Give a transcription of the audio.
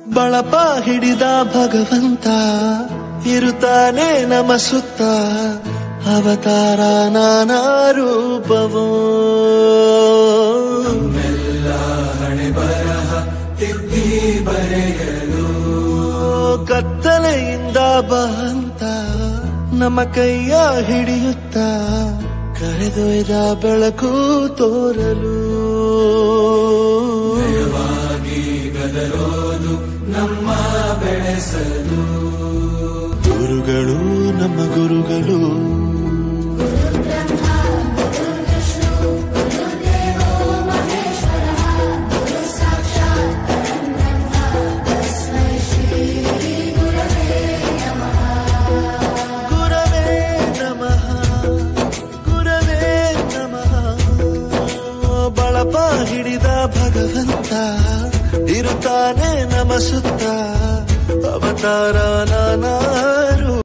ಬಳಪ ಹಿಡಿದ ಭಗವಂತ ಇರುತ್ತಾನೆ ನಮ ಸುತ್ತ ಅವತಾರ ನಾನಾ ರೂಪವೋ ಕತ್ತಲೆಯಿಂದ ಬಂತ ನಮ್ಮ ಕೈಯ ಹಿಡಿಯುತ್ತ ಕರೆದೊಯ್ದ ಬೆಳಕು ತೋರಲು ಗುರುಗಳು ನಮ್ಮ ಗುರುಗಳು ಗುರವೇ ನಮಃ ಗುರವೇ ನಮಃ ಬಳಪ ಹಿಡಿದ ಭಗವಂತ ಇರುತ್ತಾನೆ ನಮ ಸುತ್ತ ಅವತಾರ ನಾನಾ